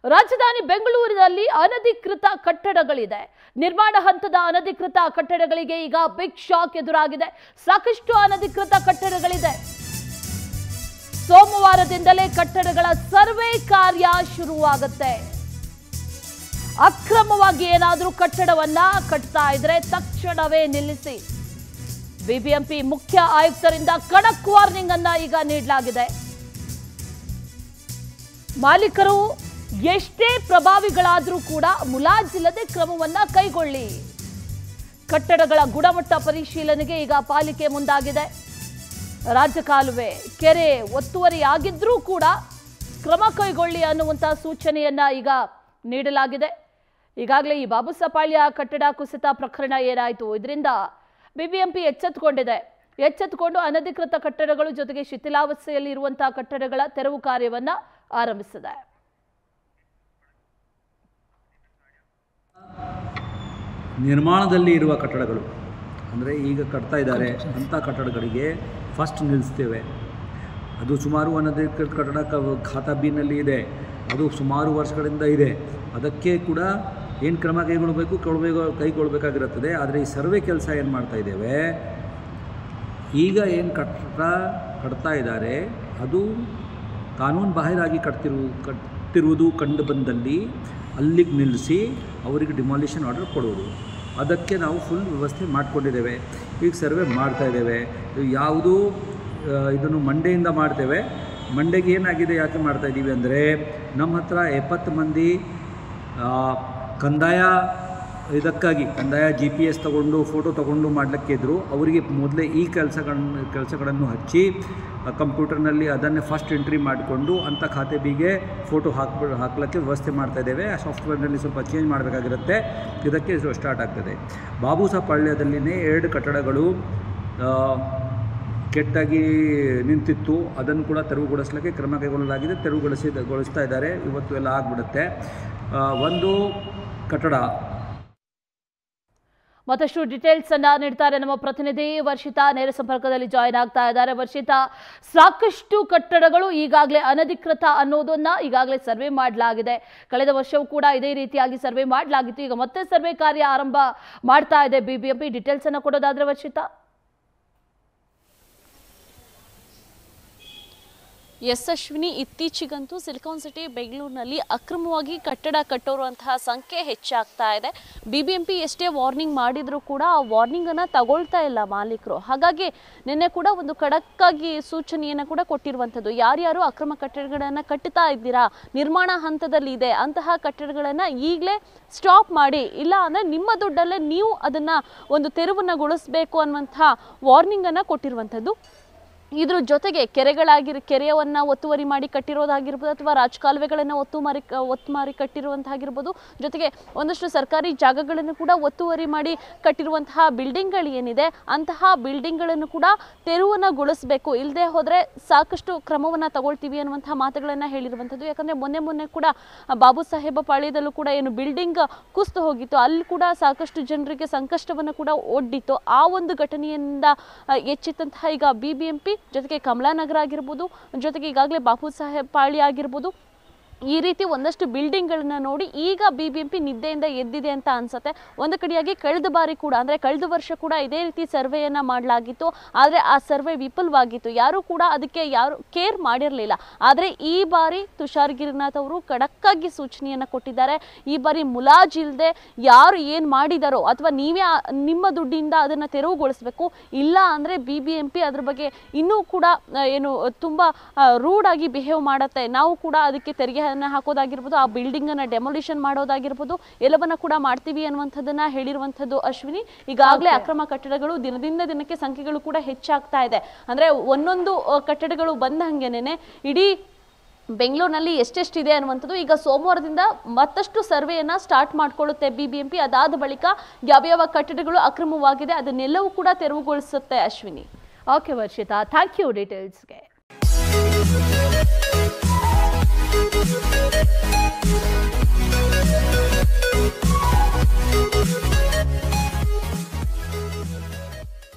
ರಾಜಧಾನಿ ಬೆಂಗಳೂರಿನಲ್ಲಿ ಅನಧಿಕೃತ ಕಟ್ಟಡಗಳಿದೆ ನಿರ್ಮಾಣ ಹಂತದ ಅನಧಿಕೃತ ಕಟ್ಟಡಗಳಿಗೆ ಈಗ ಬಿಗ್ ಶಾಕ್ ಎದುರಾಗಿದೆ ಸಾಕಷ್ಟು ಅನಧಿಕೃತ ಕಟ್ಟಡಗಳಿದೆ ಸೋಮವಾರದಿಂದಲೇ ಕಟ್ಟಡಗಳ ಸರ್ವೆ ಕಾರ್ಯ ಶುರುವಾಗುತ್ತೆ ಅಕ್ರಮವಾಗಿ ಏನಾದರೂ ಕಟ್ಟಡವನ್ನ ಕಟ್ತಾ ಇದ್ರೆ ತಕ್ಷಣವೇ ನಿಲ್ಲಿಸಿ ಬಿಬಿಎಂಪಿ ಮುಖ್ಯ ಆಯುಕ್ತರಿಂದ ಖಡಕ್ ವಾರ್ನಿಂಗ್ ಅನ್ನ ಈಗ ನೀಡಲಾಗಿದೆ ಮಾಲೀಕರು ಎಷ್ಟೇ ಪ್ರಭಾವಿಗಳಾದರೂ ಕೂಡ ಮುಲಾಜಿಲ್ಲದೆ ಕ್ರಮವನ್ನ ಕೈಗೊಳ್ಳಿ ಕಟ್ಟಡಗಳ ಗುಣಮಟ್ಟ ಪರಿಶೀಲನೆಗೆ ಈಗ ಪಾಲಿಕೆ ಮುಂದಾಗಿದೆ ರಾಜಕಾಲುವೆ ಕೆರೆ ಒತ್ತುವರಿಯಾಗಿದ್ರೂ ಕೂಡ ಕ್ರಮ ಕೈಗೊಳ್ಳಿ ಅನ್ನುವಂಥ ಸೂಚನೆಯನ್ನ ಈಗ ನೀಡಲಾಗಿದೆ ಈಗಾಗಲೇ ಈ ಬಾಬುಸಪಾಳ್ಯ ಕಟ್ಟಡ ಕುಸಿತ ಪ್ರಕರಣ ಏನಾಯಿತು ಇದರಿಂದ ಬಿಬಿಎಂಪಿ ಎಚ್ಚೆತ್ತುಕೊಂಡಿದೆ ಎಚ್ಚೆತ್ತುಕೊಂಡು ಅನಧಿಕೃತ ಕಟ್ಟಡಗಳು ಜೊತೆಗೆ ಶಿಥಿಲಾವಸ್ಥೆಯಲ್ಲಿ ಇರುವಂತಹ ಕಟ್ಟಡಗಳ ತೆರವು ಕಾರ್ಯವನ್ನ ಆರಂಭಿಸಿದೆ ನಿರ್ಮಾಣದಲ್ಲಿ ಇರುವ ಕಟ್ಟಡಗಳು ಅಂದರೆ ಈಗ ಕಟ್ತಾ ಇದ್ದಾರೆ ಅಂಥ ಕಟ್ಟಡಗಳಿಗೆ ಫಸ್ಟ್ ನಿಲ್ಲಿಸ್ತೇವೆ ಅದು ಸುಮಾರು ಅನಧಿಕೃತ ಕಟ್ಟಡ ಕ- ಖಾತಾ ಬಿನಲ್ಲಿ ಇದೆ ಅದು ಸುಮಾರು ವರ್ಷಗಳಿಂದ ಇದೆ ಅದಕ್ಕೆ ಕೂಡ ಏನು ಕ್ರಮ ಕೈಗೊಳ್ಳಬೇಕು ಕೊಡಬೇಕು ಕೈಗೊಳ್ಳಬೇಕಾಗಿರುತ್ತದೆ ಆದರೆ ಈ ಸರ್ವೆ ಕೆಲಸ ಏನು ಮಾಡ್ತಾ ಇದ್ದೇವೆ ಈಗ ಏನು ಕಟ್ಟಡ ಕಟ್ತಾ ಇದ್ದಾರೆ ಅದು ಕಾನೂನು ಬಾಹಿರಾಗಿ ಕಟ್ತಿರು ಕಟ್ತಿರುವುದು ಕಂಡು ಬಂದಲ್ಲಿ ಅಲ್ಲಿಗೆ ನಿಲ್ಲಿಸಿ ಅವರಿಗೆ ಡಿಮಾಲಿಷನ್ ಆರ್ಡರ್ ಕೊಡೋದು ಅದಕ್ಕೆ ನಾವು ಫುಲ್ ವ್ಯವಸ್ಥೆ ಮಾಡಿಕೊಂಡಿದ್ದೇವೆ ಈಗ ಸರ್ವೆ ಮಾಡ್ತಾ ಇದ್ದೇವೆ ಇದು ಯಾವುದು ಆ, ಇದನ್ನು ಮಂಡೆಯಿಂದ ಮಾಡ್ತೇವೆ ಮಂಡೆಗೆ ಏನಾಗಿದೆ ಯಾಕೆ ಮಾಡ್ತಾ ಇದ್ದೀವಿ ಅಂದರೆ ನಮ್ಮ ಹತ್ರ ಎಪ್ಪತ್ತು ಮಂದಿ ಆ, ಕಂದಾಯ ಇದಕ್ಕಾಗಿ ಕಂದಾಯ ಜಿ ಪಿ ಎಸ್ ತಗೊಂಡು ಫೋಟೋ ತಗೊಂಡು ಮಾಡಲಿಕ್ಕೆ ಇದ್ದರು ಅವರಿಗೆ ಮೊದಲೇ ಈ ಕೆಲಸಗಳನ್ನು ಕೆಲಸಗಳನ್ನು ಹಚ್ಚಿ ಕಂಪ್ಯೂಟರ್ನಲ್ಲಿ ಅದನ್ನೇ ಫಸ್ಟ್ ಎಂಟ್ರಿ ಮಾಡಿಕೊಂಡು ಅಂಥ ಖಾತೆ ಬಿಗೆ ಫೋಟೋ ಹಾಕ್ಬಿಟ್ಟು ಹಾಕ್ಲಿಕ್ಕೆ ವ್ಯವಸ್ಥೆ ಮಾಡ್ತಾ ಇದ್ದೇವೆ ಆ ಸಾಫ್ಟ್ವೇರ್ನಲ್ಲಿ ಸ್ವಲ್ಪ ಚೇಂಜ್ ಮಾಡಬೇಕಾಗಿರುತ್ತೆ ಇದಕ್ಕೆ ಸ್ಟಾರ್ಟ್ ಆಗ್ತದೆ ಬಾಬುಸಾ ಪಾಳ್ಯದಲ್ಲಿನೇ ಎರಡು ಕಟ್ಟಡಗಳು ಆ, ಕೆಟ್ಟಾಗಿ ನಿಂತಿತ್ತು ಅದನ್ನು ಕೂಡ ತೆರವುಗೊಳಿಸಲಿಕ್ಕೆ ಕ್ರಮ ಕೈಗೊಳ್ಳಲಾಗಿದೆ ತೆರವುಗೊಳಿಸಿದ ಗೊಳಿಸ್ತಾ ಇದ್ದಾರೆ ಇವತ್ತು ಎಲ್ಲ ಆಗಿಬಿಡುತ್ತೆ ಒಂದು ಕಟ್ಟಡ ಮತ್ತಷ್ಟು ಡೀಟೇಲ್ಸ್ ಅನ್ನ ನೀಡ್ತಾರೆ ನಮ್ಮ ಪ್ರತಿನಿಧಿ ವರ್ಷಿತಾ ನೇರ ಸಂಪರ್ಕದಲ್ಲಿ ಜಾಯಿನ್ ಆಗ್ತಾ ಇದ್ದಾರೆ ವರ್ಷಿತಾ ಸಾಕಷ್ಟು ಕಟ್ಟಡಗಳು ಈಗಾಗಲೇ ಅನಧಿಕೃತ ಅನ್ನೋದನ್ನ ಈಗಾಗಲೇ ಸರ್ವೆ ಮಾಡಲಾಗಿದೆ ಕಳೆದ ವರ್ಷವೂ ಕೂಡ ಇದೇ ರೀತಿಯಾಗಿ ಸರ್ವೆ ಮಾಡಲಾಗಿತ್ತು ಈಗ ಮತ್ತೆ ಸರ್ವೆ ಕಾರ್ಯ ಆರಂಭ ಮಾಡ್ತಾ ಇದೆ ಬಿಬಿಎಂಪಿ ಡೀಟೇಲ್ಸ್ ಅನ್ನ ಕೊಡೋದಾದ್ರೆ ವರ್ಷಿತಾ ಎಸ್ ಅಶ್ವಿನಿ ಇತ್ತೀಚೆಗಂತೂ ಸಿಲಿಕಾನ್ ಸಿಟಿ ಬೆಂಗಳೂರಿನಲ್ಲಿ ಅಕ್ರಮವಾಗಿ ಕಟ್ಟಡ ಕಟ್ಟೋರುವಂತಹ ಸಂಖ್ಯೆ ಹೆಚ್ಚಾಗ್ತಾ ಇದೆ ಬಿಬಿಎಂಪಿ ಎಷ್ಟೇ ವಾರ್ನಿಂಗ್ ಮಾಡಿದರೂ ಕೂಡ ಆ ವಾರ್ನಿಂಗನ್ನು ತಗೊಳ್ತಾ ಇಲ್ಲ ಮಾಲೀಕರು ಹಾಗಾಗಿ ನಿನ್ನೆ ಕೂಡ ಒಂದು ಖಡಕ್ಕಾಗಿ ಸೂಚನೆಯನ್ನು ಕೂಡ ಕೊಟ್ಟಿರುವಂಥದ್ದು ಯಾರ್ಯಾರು ಅಕ್ರಮ ಕಟ್ಟಡಗಳನ್ನು ಕಟ್ಟುತ್ತಾ ಇದ್ದೀರಾ ನಿರ್ಮಾಣ ಹಂತದಲ್ಲಿ ಇದೆ ಅಂತಹ ಕಟ್ಟಡಗಳನ್ನು ಈಗಲೇ ಸ್ಟಾಪ್ ಮಾಡಿ ಇಲ್ಲ ಅಂದರೆ ನಿಮ್ಮ ದುಡ್ಡಲ್ಲೇ ನೀವು ಅದನ್ನು ಒಂದು ತೆರವನ್ನಗೊಳಿಸಬೇಕು ಅನ್ನುವಂಥ ವಾರ್ನಿಂಗನ್ನು ಕೊಟ್ಟಿರುವಂಥದ್ದು ಇದ್ರ ಜೊತೆಗೆ ಕೆರೆಗಳಾಗಿರ್ ಕೆರೆಯನ್ನ ಒತ್ತುವರಿ ಮಾಡಿ ಕಟ್ಟಿರೋದಾಗಿರ್ಬೋದು ಅಥವಾ ರಾಜಕಾಲುವೆಗಳನ್ನು ಒತ್ತು ಮಾರಿ ಒತ್ತು ಮಾರಿ ಕಟ್ಟಿರುವಂತಾಗಿರ್ಬೋದು ಜೊತೆಗೆ ಒಂದಷ್ಟು ಸರ್ಕಾರಿ ಜಾಗಗಳನ್ನು ಕೂಡ ಒತ್ತುವರಿ ಮಾಡಿ ಕಟ್ಟಿರುವಂತಹ ಬಿಲ್ಡಿಂಗ್ಗಳು ಏನಿದೆ ಅಂತಹ ಬಿಲ್ಡಿಂಗ್ಗಳನ್ನು ಕೂಡ ತೆರವನ್ನಗೊಳಿಸಬೇಕು ಇಲ್ಲದೆ ಹೋದರೆ ಸಾಕಷ್ಟು ಕ್ರಮವನ್ನು ತಗೊಳ್ತೀವಿ ಅನ್ನುವಂತಹ ಮಾತುಗಳನ್ನು ಹೇಳಿರುವಂಥದ್ದು ಯಾಕಂದರೆ ಮೊನ್ನೆ ಮೊನ್ನೆ ಕೂಡ ಆ, ಬಾಬು ಸಾಹೇಬ ಪಾಳ್ಯದಲ್ಲೂ ಕೂಡ ಏನು ಬಿಲ್ಡಿಂಗ್ ಕುಸಿದು ಹೋಗಿತ್ತು ಅಲ್ಲಿ ಕೂಡ ಸಾಕಷ್ಟು ಜನರಿಗೆ ಸಂಕಷ್ಟವನ್ನು ಕೂಡ ಒಡ್ಡಿತ್ತು ಆ ಒಂದು ಘಟನೆಯಿಂದ ಆ, ಎಚ್ಚೆತ್ತಂತಹ ಈಗ ಬಿ ಬಿ ಎಂ ಪಿ ಜೊತೆಗೆ ಕಮಲಾನಗರ ಆಗಿರ್ಬೋದು ಜೊತೆಗೆ ಈಗಾಗಲೇ ಬಾಪು ಸಾಹೇಬ್ ಪಾಳ್ಯ ಆಗಿರ್ಬೋದು ಈ ರೀತಿ ಒಂದಷ್ಟು ಬಿಲ್ಡಿಂಗ್ಗಳನ್ನ ನೋಡಿ ಈಗ ಬಿ ಬಿ ಎಂ ಪಿ ನಿದ್ದೆಯಿಂದ ಎದ್ದಿದೆ ಅಂತ ಅನ್ಸುತ್ತೆ ಒಂದು ಕಡೆಯಾಗಿ ಕಳೆದ ಬಾರಿ ಕೂಡ ಅಂದರೆ ಕಳೆದ ವರ್ಷ ಕೂಡ ಇದೇ ರೀತಿ ಸರ್ವೆಯನ್ನು ಮಾಡಲಾಗಿತ್ತು ಆದರೆ ಆ ಸರ್ವೆ ವಿಫಲವಾಗಿತ್ತು ಯಾರೂ ಕೂಡ ಅದಕ್ಕೆ ಯಾರು ಕೇರ್ ಮಾಡಿರಲಿಲ್ಲ ಆದರೆ ಈ ಬಾರಿ ತುಷಾರ್ ಗಿರಿನಾಥ್ ಅವರು ಖಡಕ್ಕಾಗಿ ಸೂಚನೆಯನ್ನು ಕೊಟ್ಟಿದ್ದಾರೆ ಈ ಬಾರಿ ಮುಲಾಜಿಲ್ಲದೆ ಯಾರು ಏನು ಮಾಡಿದಾರೋ ಅಥವಾ ನೀವೇ ಆ- ನಿಮ್ಮ ದುಡ್ಡಿಂದ ಅದನ್ನು ತೆರವುಗೊಳಿಸಬೇಕು ಇಲ್ಲ ಅಂದರೆ ಬಿ ಬಿ ಎಂ ಪಿ ಅದ್ರ ಬಗ್ಗೆ ಇನ್ನೂ ಕೂಡ ಆ, ಏನು ತುಂಬ ರೂಡಾಗಿ ಬಿಹೇವ್ ಮಾಡುತ್ತೆ ನಾವು ಕೂಡ ಅದಕ್ಕೆ ತೆರಿಗೆಯನ್ನು ಹಾಕೋದಾಗಿರ್ಬೋದು ಆ ಬಿಲ್ಡಿಂಗನ್ನು ಡೆಮೊಲಿಷನ್ ಮಾಡೋದಾಗಿರ್ಬೋದು ಎಲ್ಲವನ್ನ ಕೂಡ ಮಾಡ್ತೀವಿ ಅನ್ನುವಂಥದ್ದನ್ನ ಹೇಳಿರುವಂಥದ್ದು ಅಶ್ವಿನಿ ಈಗಾಗಲೇ ಅಕ್ರಮ ಕಟ್ಟಡಗಳು ದಿನದಿಂದ ದಿನಕ್ಕೆ ಸಂಖ್ಯೆಗಳು ಕೂಡ ಹೆಚ್ಚಾಗ್ತಾ ಇದೆ ಅಂದರೆ ಒಂದೊಂದು ಆ, ಕಟ್ಟಡಗಳು ಬಂದ ಹಂಗೆನೇ ಇಡೀ ಬೆಂಗಳೂರಿನಲ್ಲಿ ಎಷ್ಟೆಷ್ಟಿದೆ ಅನ್ನುವಂಥದ್ದು ಈಗ ಸೋಮವಾರದಿಂದ ಮತ್ತಷ್ಟು ಸರ್ವೆಯನ್ನ ಸ್ಟಾರ್ಟ್ ಮಾಡ್ಕೊಳ್ಳುತ್ತೆ ಬಿ ಬಿ ಎಂ ಪಿ ಅದಾದ ಬಳಿಕ ಯಾವ್ಯಾವ ಕಟ್ಟಡಗಳು ಅಕ್ರಮವಾಗಿದೆ ಅದನ್ನೆಲ್ಲವೂ ಕೂಡ ತೆರವುಗೊಳಿಸುತ್ತೆ Ashwini okay Varshitha thank you ಡೀಟೇಲ್ಸ್ಗೆ Thank you.